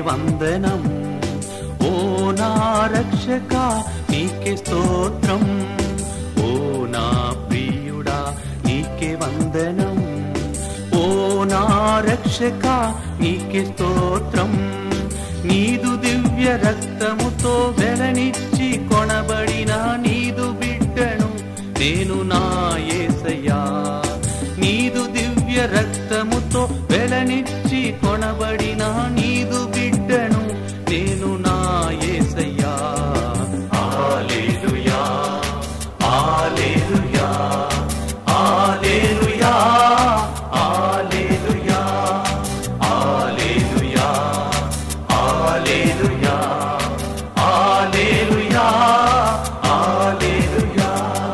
వందనం ఓ నా రక్షక నీకే స్తోత్రం ఓ నా ప్రియుడా నీకే వందనం ఓ నా రక్షక నీకే స్తోత్రం నీదు దివ్య రక్తముతో వెలనిచ్చి కొనబడిన నీదు బిడ్డను నేను నా యేసయ్యా నీదు దివ్య రక్తముతో వెలనిచ్చి కొనబడిన నీదు బిడ్డను నేను నా యేసయ్యా హల్లెలూయా హల్లెలూయా హల్లెలూయా హల్లెలూయా హల్లెలూయా హల్లెలూయా హల్లెలూయా హల్లెలూయా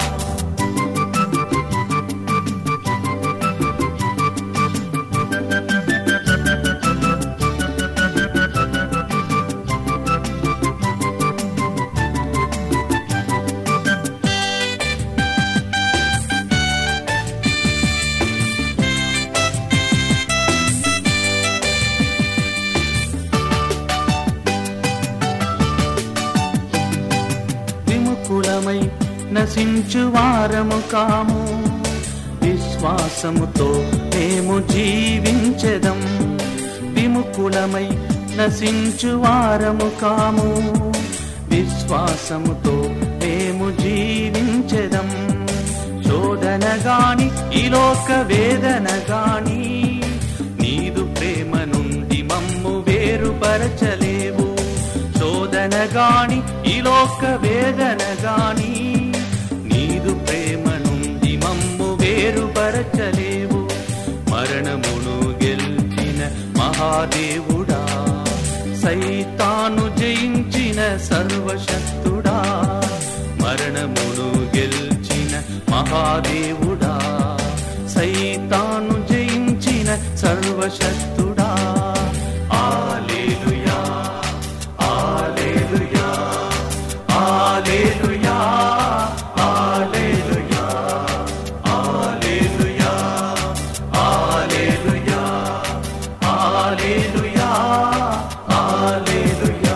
విముకులమై నశించు వారము కాము విశ్వాసముతో మేము జీవించెదం విముకులమై నశించు వారము కాము విశ్వాసముతో మేము జీవించెదం శోధన గాని ఈ లోక వేదన గాని నీదు ప్రేమ నుండి మమ్ము వేరుపరచలేవు శోధన గాని ఈ లోక వేదన గాని నీదు ప్రేమ నుండి మమ్ము వేరుపరచలేవు మరణమును గెలిచిన మహాదేవుడా సైతాను జయించిన సర్వశక్తుడా మరణమును గెలిచిన మహాదేవుడా సైతాను జయించిన సర్వశక్తుడా ఆలేలుయా ఆలేలుయా ఆలేలుయా ఆలేలుయా ఆలేలుయా ఆలేలుయా ఆలేలుయా ఆలేలుయా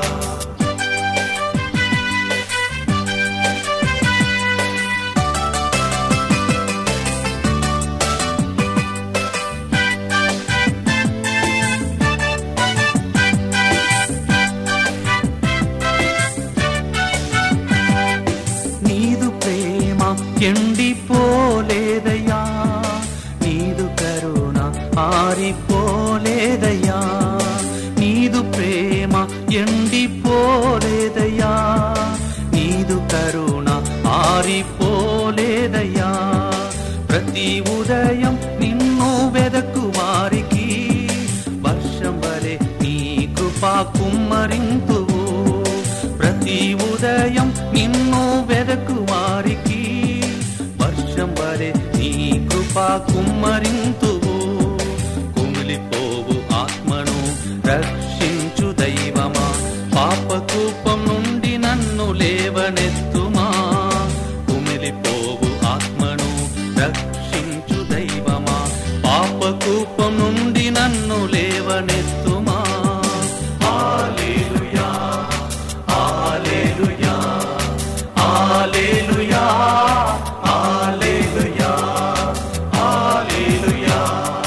నీదు ప్రేమ ఎండిపోలేదయ్యా నీదు కరుణ ఆరిపోలేదయ్యా నీదు ప్రేమ ఎండిపోలేదయ్యా నీదు కరుణ ఆరిపోలేదయ్యా ప్రతి ఉదయం నిన్ను వెదకు వారికి వర్షం వలె నీ కృపా కుమ్మరింతువు ప్రతి ఉదయం నిన్ను వెదకు వారికి వర్షం వలె నీ కృపా కుమ్మరింతువు కుమిలిపోవు ఆత్మను రక్షించు దైవమా పాపకూపం నుండి నన్ను లేవనెత్తుమా కుమిలిపోవు ఆత్మను రక్షించు దైవమా పాపకూపం నుండి నన్ను లేవనెత్తుమా హల్లెలూయా హల్లెలూయా హల్లెలూయా హల్లెలూయా హల్లెలూయా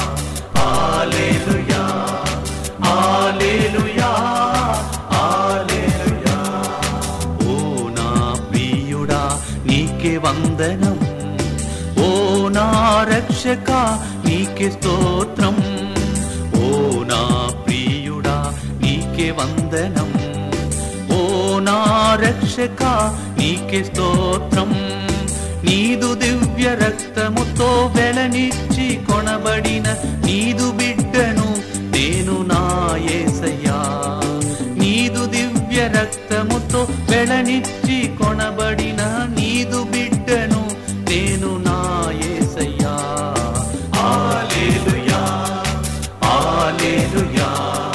హల్లెలూయా హల్లెలూయా హల్లెలూయా ఓ నా ప్రియుడా నీకే వందనం ఓ నా రక్షక నీకే స్తోత్రం ఓ నా ప్రియుడా నీకే వందనం ఓ నా రక్షక నీకే స్తోత్రం నీదు దివ్య రక్తముతో వెలనిచ్చి కొనబడిన నీదు బిడ్డను నేను నా యేసయ్యా నీదు దివ్య రక్తముతో వెలనిచ్చి కొనబడిన నీదు బిడ్డను నేను నా యేసయ్యా హల్లెలూయా హల్లెలూయా